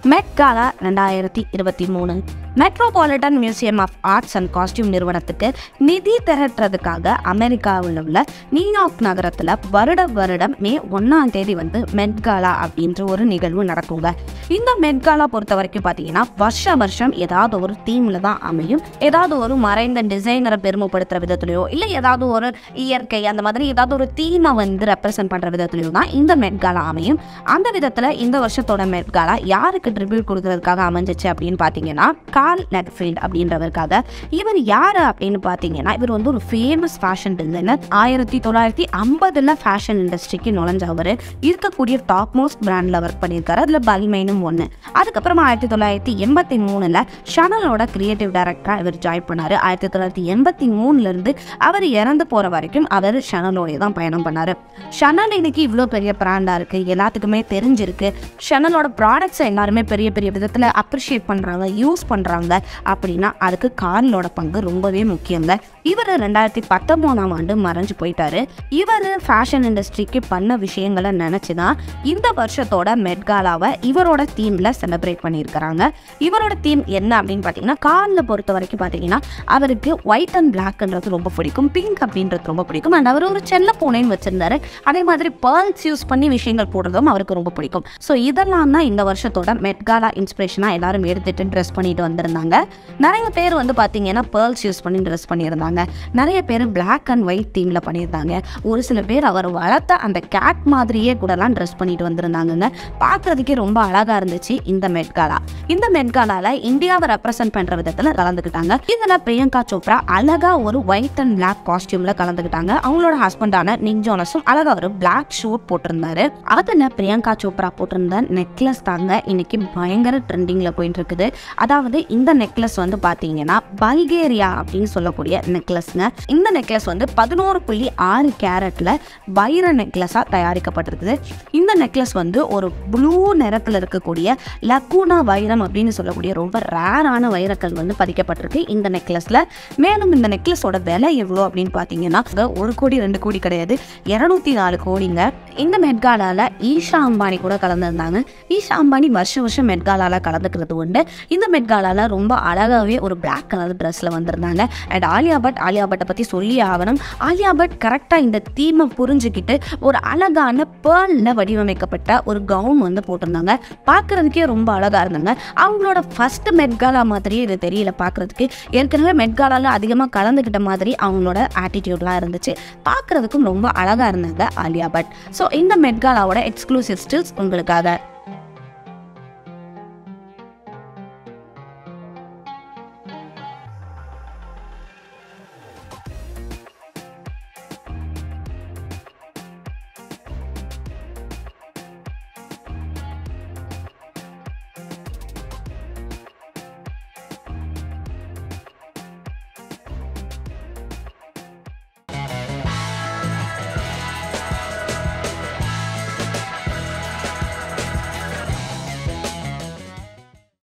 மெட் காலா ரெண்டாயிரத்தி இருபத்தி மூணு Metropolitan Museum of Arts and Costume நிறுவனத்துக்கு நிதி திரட்டுறதுக்காக அமெரிக்காவில் உள்ள நியூயார்க் நகரத்தில் வருட வருடம் மே ஒன்றாம் தேதி வந்து மெட்காலா அப்படின்ற ஒரு நிகழ்வு நடக்குங்க இந்த மெட்காலா பொறுத்த வரைக்கும் பார்த்தீங்கன்னா வருஷ வருஷம் ஏதாவது ஒரு தீமில் தான் அமையும் ஏதாவது ஒரு மறைந்த டிசைனரை பெருமைப்படுத்துகிற விதத்துலையோ இல்லை ஏதாவது ஒரு இயற்கை அந்த மாதிரி ஏதாவது ஒரு தீமை வந்து ரெப்ரசென்ட் பண்ணுற விதத்துலையோ தான் இந்த மெட்காலா அமையும் அந்த விதத்தில் இந்த வருஷத்தோட மெட்காலா யாருக்கு ட்ரிபியூட் கொடுக்கறதுக்காக அமைஞ்சிச்சு அப்படின்னு பார்த்தீங்கன்னா கால் நெட்ஃபீல்ட் அப்படின்றவருக்காக இவர் யார் அப்படின்னு பார்த்தீங்கன்னா இவர் வந்து ஒரு ஃபேமஸ் ஃபேஷன் டிசைனர் ஆயிரத்தி தொள்ளாயிரத்தி ஐம்பதுல ஃபேஷன் இண்டஸ்ட்ரிக்கு நுழைஞ்சவர் இருக்கக்கூடிய டாப் மோஸ்ட் பிராண்டில் ஒர்க் பண்ணியிருக்காரு அதில் பல்மைனும் ஒன்று அதுக்கப்புறமா ஆயிரத்தி தொள்ளாயிரத்தி எண்பத்தி மூணில் ஷனலோட கிரியேட்டிவ் டைரக்டராக இவர் ஜாயின் பண்ணார் ஆயிரத்தி தொள்ளாயிரத்தி எண்பத்தி மூணுலேருந்து அவர் இறந்து போகிற வரைக்கும் அவர் ஷனலோடைய தான் பயணம் பண்ணார் ஷனல் இன்னைக்கு இவ்வளோ பெரிய பிராண்டாக இருக்குது எல்லாத்துக்குமே தெரிஞ்சிருக்கு ஷனலோட ப்ராடக்ட்ஸை எல்லாருமே பெரிய பெரிய விதத்தில் அப்ரிஷியேட் பண்ணுறாங்க யூஸ் பண்ணுறாங்க அப்படின்னா அதுக்கு கார்லோட பங்கு ரொம்பவே முக்கியங்க இவர் ரெண்டாயிரத்தி பத்தொம்போதாம் ஆண்டு மறைஞ்சு போயிட்டாரு இவர் ஃபேஷன் இண்டஸ்ட்ரிக்கு பண்ண விஷயங்களை நினச்சி தான் இந்த வருஷத்தோட மெட்காலாவை இவரோட தீமில் செலிப்ரேட் பண்ணியிருக்கிறாங்க இவரோட தீம் என்ன அப்படின்னு பார்த்தீங்கன்னா காலில் பொறுத்த வரைக்கும் பார்த்தீங்கன்னா அவருக்கு ஒயிட் அண்ட் பிளாக்ன்றது ரொம்ப பிடிக்கும் பிங்க் அப்படின்றது ரொம்ப பிடிக்கும் அண்ட் அவர் ஒரு செல்ல பூனைன்னு வச்சிருந்தாரு அதே மாதிரி பேர்ல்ஸ் யூஸ் பண்ணி விஷயங்கள் போடுறதும் அவருக்கு ரொம்ப பிடிக்கும் ஸோ இதெல்லாம் தான் இந்த வருஷத்தோட மெட்காலா இன்ஸ்பிரேஷனாக எல்லாரும் எடுத்துட்டு ட்ரெஸ் பண்ணிட்டு வந்திருந்தாங்க நிறைய பேர் வந்து பார்த்தீங்கன்னா பேர்ல்ஸ் யூஸ் பண்ணி ட்ரெஸ் பண்ணியிருந்தாங்க நிறைய பேர் Black அண்ட் ஒயிட் தீமில் பண்ணியிருந்தாங்க ஒரு சில பேர் அவர் வளர்த்த அந்த கேட் மாதிரியே கூடலாம் ட்ரெஸ் பண்ணிட்டு வந்திருந்தாங்கங்க பார்க்குறதுக்கே ரொம்ப அழகாக இருந்துச்சு இந்த மெட்காலா இந்த மெட்காலால இந்தியாவை ரெப்ரசென்ட் பண்ணுற விதத்தில் கலந்துக்கிட்டாங்க இதில் பிரியங்கா சோப்ரா அழகா ஒரு ஒயிட் அண்ட் Black காஸ்டியூமில் கலந்துக்கிட்டாங்க அவங்களோட ஹஸ்பண்டான நிக் ஜோனஸும் அழகா ஒரு Black ஷூட் போட்டிருந்தாரு அதில் பிரியங்கா சோப்ரா போட்டிருந்த நெக்லஸ் தாங்க இன்னைக்கு பயங்கர ட்ரெண்டிங்கில் போயிட்டு இருக்குது அதாவது இந்த நெக்லஸ் வந்து பார்த்தீங்கன்னா பல்கேரியா அப்படின்னு சொல்லக்கூடிய நெக்லஸ்ங்க இந்த நெக்லஸ் வந்து பதினோரு புள்ளி ஆறு கேரட்டில் வைர நெக்லஸாக தயாரிக்கப்பட்டிருக்குது இந்த நெக்லஸ் வந்து ஒரு ப்ளூ நிறத்தில் இருக்கக்கூடிய லக்கூனா வைரம் அப்படின்னு சொல்லக்கூடிய ரொம்ப ரேரான வைரக்கல் வந்து பதிக்கப்பட்டிருக்கு இந்த நெக்லஸில் மேலும் இந்த நெக்லஸோட விலை எவ்வளோ அப்படின்னு பார்த்தீங்கன்னா இங்க ஒரு கோடி ரெண்டு கோடி கிடையாது இரநூத்தி நாலு கோடிங்க இந்த மெட்காலால ஈஷா அம்பானி கூட கலந்துருந்தாங்க ஈஷா அம்பானி வருஷம் வருஷம் மெட்காலால கலந்துக்கிறது உண்டு இந்த மெட்காலால ரொம்ப அழகாகவே ஒரு Black கலர் ட்ரெஸ்ஸில் வந்திருந்தாங்க அண்ட் ஆலியா பட் ஆலியா பட்டை பற்றி சொல்லி ஆகணும் ஆலியா பட் கரெக்டாக இந்த தீமை புரிஞ்சுக்கிட்டு ஒரு அழகான பேர்லில் வடிவமைக்கப்பட்ட ஒரு கவுன் வந்து போட்டிருந்தாங்க பார்க்குறதுக்கே ரொம்ப அழகாக இருந்தாங்க அவங்களோட ஃபர்ஸ்ட் மெட்காலா மாதிரியே இது தெரியல பார்க்குறதுக்கு ஏற்கனவே மெட்காலால அதிகமாக கலந்துக்கிட்ட மாதிரி அவங்களோட ஆட்டிடியூட்லாம் இருந்துச்சு பார்க்குறதுக்கும் ரொம்ப அழகாக இருந்தாங்க ஆலியா பட் ஸோ இந்த மெட்காலாவோட எக்ஸ்க்ளூசிவ் ஸ்டில்ஸ் உங்களுக்காக